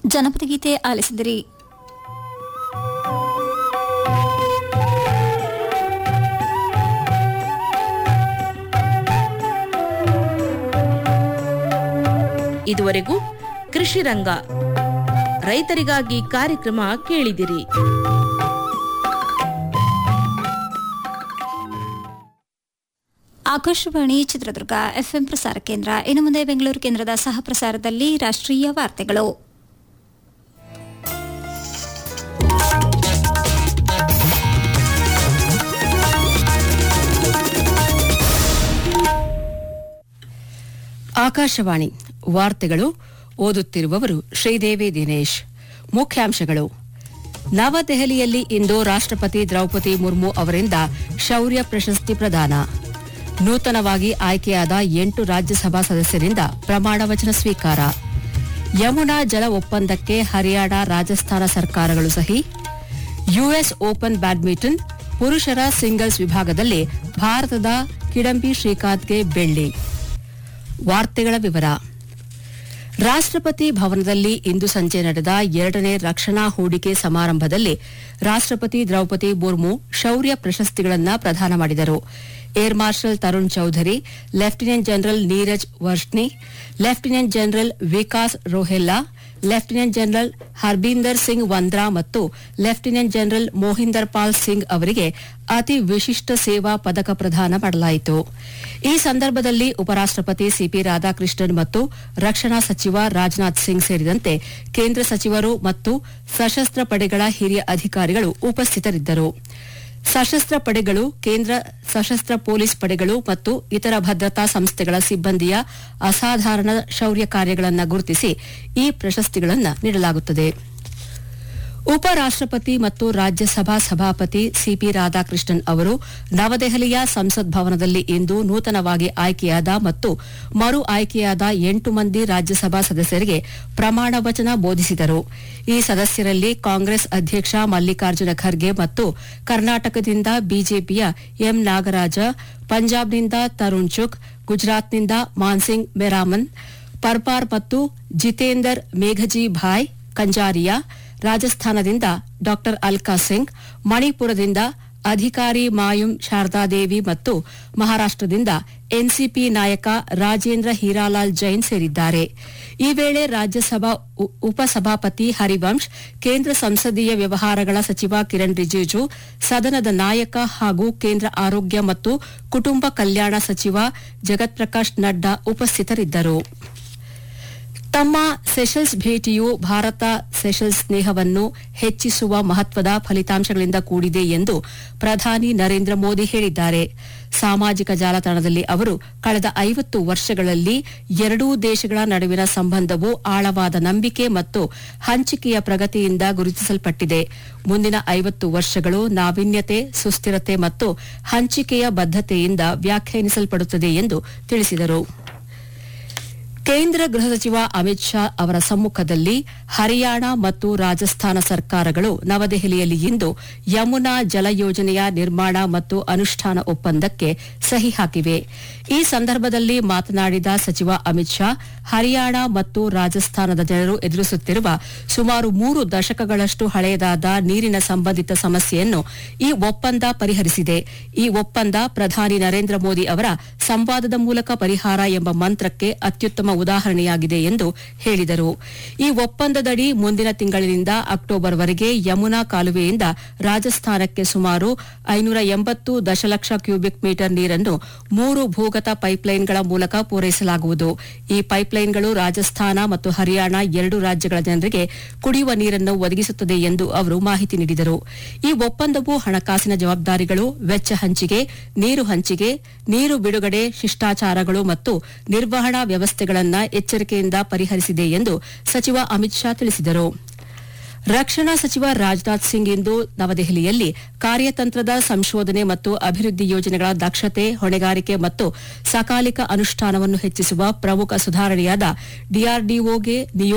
ಜನಪದ ಗೀತೆ ಆಲಿಸಿದಿರಿ ಇದುವರೆಗೂ ಕೃಷಿ ರಂಗ ರೈತರಿಗಾಗಿ ಕಾರ್ಯಕ್ರಮ ಕೇಳಿದಿರಿ ಆಕಾಶವಾಣಿ ಚಿತ್ರದುರ್ಗ ಎಫ್ಎಂ ಪ್ರಸಾರ ಕೇಂದ್ರ ಇನ್ನು ಮುಂದೆ ಬೆಂಗಳೂರು ಕೇಂದ್ರದ ಸಹ ಪ್ರಸಾರದಲ್ಲಿ ರಾಷ್ಟ್ರೀಯ ವಾರ್ತೆಗಳು ಆಕಾಶವಾಣಿ ವಾರ್ತೆಗಳು ಓದುತ್ತಿರುವವರು ಶ್ರೀದೇವಿ ದಿನೇಶ್ ಮುಖ್ಯಾಂಶಗಳು ನವದೆಹಲಿಯಲ್ಲಿ ಇಂದು ರಾಷ್ಟ್ರಪತಿ ದ್ರೌಪದಿ ಮುರ್ಮು ಅವರಿಂದ ಶೌರ್ಯ ಪ್ರಶಸ್ತಿ ಪ್ರದಾನ ನೂತನವಾಗಿ ಆಯ್ಕೆಯಾದ ಎಂಟು ರಾಜ್ಯಸಭಾ ಸದಸ್ಯರಿಂದ ಪ್ರಮಾಣ ವಚನ ಸ್ವೀಕಾರ ಯಮುನಾ ಜಲ ಒಪ್ಪಂದಕ್ಕೆ ಹರಿಯಾಣ ರಾಜಸ್ಥಾನ ಸರ್ಕಾರಗಳು ಸಹಿ ಯುಎಸ್ ಓಪನ್ ಬ್ಯಾಡ್ಮಿಂಟನ್ ಪುರುಷರ ಸಿಂಗಲ್ಸ್ ವಿಭಾಗದಲ್ಲಿ ಭಾರತದ ಕಿಡಂಬಿ ಶ್ರೀಕಾಂತ್ಗೆ ಬೆಳ್ಳಿ ವಾರ್ತೆಗಳ ವಿವರ ರಾಷ್ಟ್ರಪತಿ ಭವನದಲ್ಲಿ ಇಂದು ಸಂಜೆ ನಡೆದ ಎರಡನೇ ರಕ್ಷಣಾ ಹೂಡಿಕೆ ಸಮಾರಂಭದಲ್ಲಿ ರಾಷ್ಟ್ರಪತಿ ದ್ರೌಪದಿ ಮುರ್ಮು ಶೌರ್ಯ ಪ್ರಶಸ್ತಿಗಳನ್ನು ಪ್ರದಾನ ಮಾಡಿದರು air marshal Tarun Chaudhari lieutenant general Neeraj Varshney lieutenant general Vikas Rohella lieutenant general Harbinder Singh Vandra ಮತ್ತು ಲೆಫ್ಟಿನೆಂಟ್ ಜನರಲ್ ಮೋಹಿಂದರ್ ಪಾಲ್ ಸಿಂಗ್ ಅವರಿಗೆ ಅತಿ ವಿಶಿಷ್ಟ ಸೇವಾ ಪದಕ ಪ್ರದಾನ ಮಾಡಲಾಯಿತು ಈ ಸಂದರ್ಭದಲ್ಲಿ ಉಪರಾಷ್ಟಪತಿ ಸಿಪಿ ರಾಧಾಕೃಷ್ಣನ್ ಮತ್ತು ರಕ್ಷಣಾ ಸಚಿವ ರಾಜನಾಥ್ ಸಿಂಗ್ ಸೇರಿದಂತೆ ಕೇಂದ್ರ ಸಚಿವರು ಮತ್ತು ಸಶಸ್ತ್ರ ಪಡೆಗಳ ಹಿರಿಯ ಅಧಿಕಾರಿಗಳು ಉಪಸ್ಥಿತರಿದ್ದರು ಸಶಸ್ತ್ರ ಪಡೆಗಳು ಕೇಂದ್ರ ಸಶಸ್ತ್ರ ಪೊಲೀಸ್ ಪಡೆಗಳು ಮತ್ತು ಇತರ ಭದ್ರತಾ ಸಂಸ್ಥೆಗಳ ಸಿಬ್ಬಂದಿಯ ಅಸಾಧಾರಣ ಶೌರ್ಯ ಕಾರ್ಯಗಳನ್ನು ಗುರುತಿಸಿ ಈ ಪ್ರಶಸ್ತಿಗಳನ್ನು ನೀಡಲಾಗುತ್ತದೆ ಉಪರಾಷ್ಟಪತಿ ಮತ್ತು ರಾಜ್ಯಸಭಾ ಸಭಾಪತಿ ಸಿಪಿ ರಾಧಾಕೃಷ್ಣನ್ ಅವರು ನವದೆಹಲಿಯ ಸಂಸತ್ ಭವನದಲ್ಲಿ ಇಂದು ನೂತನವಾಗಿ ಆಯ್ಕೆಯಾದ ಮತ್ತು ಮರು ಆಯ್ಕೆಯಾದ ಎಂಟು ಮಂದಿ ರಾಜ್ಯಸಭಾ ಸದಸ್ಯರಿಗೆ ಪ್ರಮಾಣ ವಚನ ಬೋಧಿಸಿದರು ಈ ಸದಸ್ಯರಲ್ಲಿ ಕಾಂಗ್ರೆಸ್ ಅಧ್ಯಕ್ಷ ಮಲ್ಲಿಕಾರ್ಜುನ ಖರ್ಗೆ ಮತ್ತು ಕರ್ನಾಟಕದಿಂದ ಬಿಜೆಪಿಯ ಎಂ ನಾಗರಾಜ ಪಂಜಾಬ್ನಿಂದ ತರುಣ್ ಚುಕ್ ಗುಜರಾತ್ನಿಂದ ಮಾನ್ಸಿಂಗ್ ಮೆರಾಮನ್ ಪರ್ಪಾರ್ ಮತ್ತು ಜಿತೇಂದರ್ ಮೇಘಜಿ ಭಾಯ್ ಕಂಜಾರಿಯಾ ರಾಜಸ್ಥಾನದಿಂದ ಡಾ ಅಲ್ಕಾ ಸಿಂಗ್ ಮಣಿಪುರದಿಂದ ಅಧಿಕಾರಿ ಮಾಯುಂ ಶಾರದಾದೇವಿ ಮತ್ತು ಮಹಾರಾಷ್ಟದಿಂದ ಎನ್ಸಿಪಿ ನಾಯಕ ರಾಜೇಂದ್ರ ಹೀರಾಲಾಲ್ ಜೈನ್ ಸೇರಿದ್ದಾರೆ ಈ ವೇಳೆ ರಾಜ್ಯಸಭಾ ಉ- ಉಪಸಭಾಪತಿ ಹರಿವಂಶ್ ಕೇಂದ್ರ ಸಂಸದೀಯ ವ್ಯವಹಾರಗಳ ಸಚಿವ ಕಿರಣ್ ರಿಜಿಜು ಸದನದ ನಾಯಕ ಹಾಗೂ ಕೇಂದ್ರ ಆರೋಗ್ಯ ಮತ್ತು ಕುಟುಂಬ ಕಲ್ಯಾಣ ಸಚಿವ ಜಗತ್ ಪ್ರಕಾಶ್ ನಡ್ಡಾ ಉಪಸ್ಥಿತರಿದ್ದರು ತಮ್ಮ ಸೆಷಲ್ಸ್ ಭೇಟಿಯು ಭಾರತ ಸೆಷಲ್ಸ್ ಸ್ನೇಹವನ್ನು ಹೆಚ್ಚಿಸುವ ಮಹತ್ವದ ಫಲಿತಾಂಶಗಳಿಂದ ಕೂಡಿದೆ ಎಂದು ಪ್ರಧಾನಿ ನರೇಂದ್ರ ಮೋದಿ ಹೇಳಿದ್ದಾರೆ ಸಾಮಾಜಿಕ ಜಾಲತಾಣದಲ್ಲಿ ಅವರು ಕಳೆದ ಐವತ್ತು ವರ್ಷಗಳಲ್ಲಿ ಎರಡೂ ದೇಶಗಳ ನಡುವಿನ ಸಂಬಂಧವು ಆಳವಾದ ನಂಬಿಕೆ ಮತ್ತು ಹಂಚಿಕೆಯ ಪ್ರಗತಿಯಿಂದ ಗುರುತಿಸಲ್ಪಟ್ಟಿದೆ ಮುಂದಿನ ಐವತ್ತು ವರ್ಷಗಳು ನಾವೀನ್ಯತೆ ಸುಸ್ಥಿರತೆ ಮತ್ತು ಹಂಚಿಕೆಯ ಬದ್ಧತೆಯಿಂದ ವ್ಯಾಖ್ಯಾನಿಸಲ್ಪಡುತ್ತದೆ ಎಂದು ತಿಳಿಸಿದರು ಕೇಂದ್ರ ಗೃಹ ಸಚಿವ ಅಮಿತ್ ಶಾ ಅವರ ಸಮ್ಮುಖದಲ್ಲಿ ಹರಿಯಾಣ ಮತ್ತು ರಾಜಸ್ಥಾನ ಸರ್ಕಾರಗಳು ನವದೆಹಲಿಯಲ್ಲಿ ಇಂದು ಯಮುನಾ ಜಲ ಯೋಜನೆಯ ನಿರ್ಮಾಣ ಮತ್ತು ಅನುಷ್ಠಾನ ಒಪ್ಪಂದಕ್ಕೆ ಸಹಿ ಹಾಕಿವೆ ಈ ಸಂದರ್ಭದಲ್ಲಿ ಮಾತನಾಡಿದ ಸಚಿವ ಅಮಿತ್ ಶಾ ಹರಿಯಾಣ ಮತ್ತು ರಾಜಸ್ಥಾನದ ಜನರು ಎದುರಿಸುತ್ತಿರುವ ಸುಮಾರು ಮೂರು ದಶಕಗಳಷ್ಟು ಹಳೆಯದಾದ ನೀರಿನ ಸಂಬಂಧಿತ ಸಮಸ್ಯೆಯನ್ನು ಈ ಒಪ್ಪಂದ ಪರಿಹರಿಸಿದೆ ಈ ಒಪ್ಪಂದ ಪ್ರಧಾನಿ ನರೇಂದ್ರ ಮೋದಿ ಅವರ ಸಂವಾದದ ಮೂಲಕ ಪರಿಹಾರ ಎಂಬ ಮಂತ್ರಕ್ಕೆ ಅತ್ಯುತ್ತಮ ಉದಾಹರಣೆಯಾಗಿದೆ ಎಂದು ಹೇಳಿದರು ಈ ಒಪ್ಪಂದದಡಿ ಮುಂದಿನ ತಿಂಗಳಿನಿಂದ ಅಕ್ಟೋಬರ್ವರೆಗೆ ಯಮುನಾ ಕಾಲುವೆಯಿಂದ ರಾಜಸ್ಥಾನಕ್ಕೆ ಸುಮಾರು ಐನೂರ ಎಂಬತ್ತು ದಶಲಕ್ಷ ಕ್ಯೂಬಿಕ್ ಮೀಟರ್ ನೀರನ್ನು ಮೂರು ಭೂಗತ ಪೈಪ್ಲೈನ್ಗಳ ಮೂಲಕ ಪೂರೈಸಲಾಗುವುದು ಈ ಪೈಪ್ಲೈನ್ಗಳು ರಾಜಸ್ಥಾನ ಮತ್ತು ಹರಿಯಾಣ ಎರಡು ರಾಜ್ಯಗಳ ಜನರಿಗೆ ಕುಡಿಯುವ ನೀರನ್ನು ಒದಗಿಸುತ್ತದೆ ಎಂದು ಅವರು ಮಾಹಿತಿ ನೀಡಿದರು ಈ ಒಪ್ಪಂದವು ಹಣಕಾಸಿನ ಜವಾಬ್ದಾರಿಗಳು ವೆಚ್ಚ ಹಂಚಿಕೆ ನೀರು ಹಂಚಿಕೆ ನೀರು ಬಿಡುಗಡೆ ಶಿಷ್ಟಾಚಾರಗಳು ಮತ್ತು ನಿರ್ವಹಣಾ ವ್ಯವಸ್ಥೆಗಳನ್ನು ಎಚ್ಚರಿಕೆಯಿಂದ ಪರಿಹರಿಸಿದೆ ಎಂದು ಸಚಿವ ಅಮಿತ್ ಶಾ ತಿಳಿಸಿದರು ರಕ್ಷಣಾ ಸಚಿವ ರಾಜನಾಥ್ ಸಿಂಗ್ ಇಂದು ನವದೆಹಲಿಯಲ್ಲಿ ಕಾರ್ಯತಂತ್ರದ ಸಂಶೋಧನೆ ಮತ್ತು ಅಭಿವೃದ್ಧಿ ಯೋಜನೆಗಳ ದಕ್ಷತೆ ಹೊಣೆಗಾರಿಕೆ ಮತ್ತು ಸಕಾಲಿಕ ಅನುಷ್ಠಾನವನ್ನು ಹೆಚ್ಚಿಸುವ ಪ್ರಮುಖ ಸುಧಾರಣೆಯಾದ ಡಿಆರ್ಡಿಒಗೆ ನಿಯೋಗ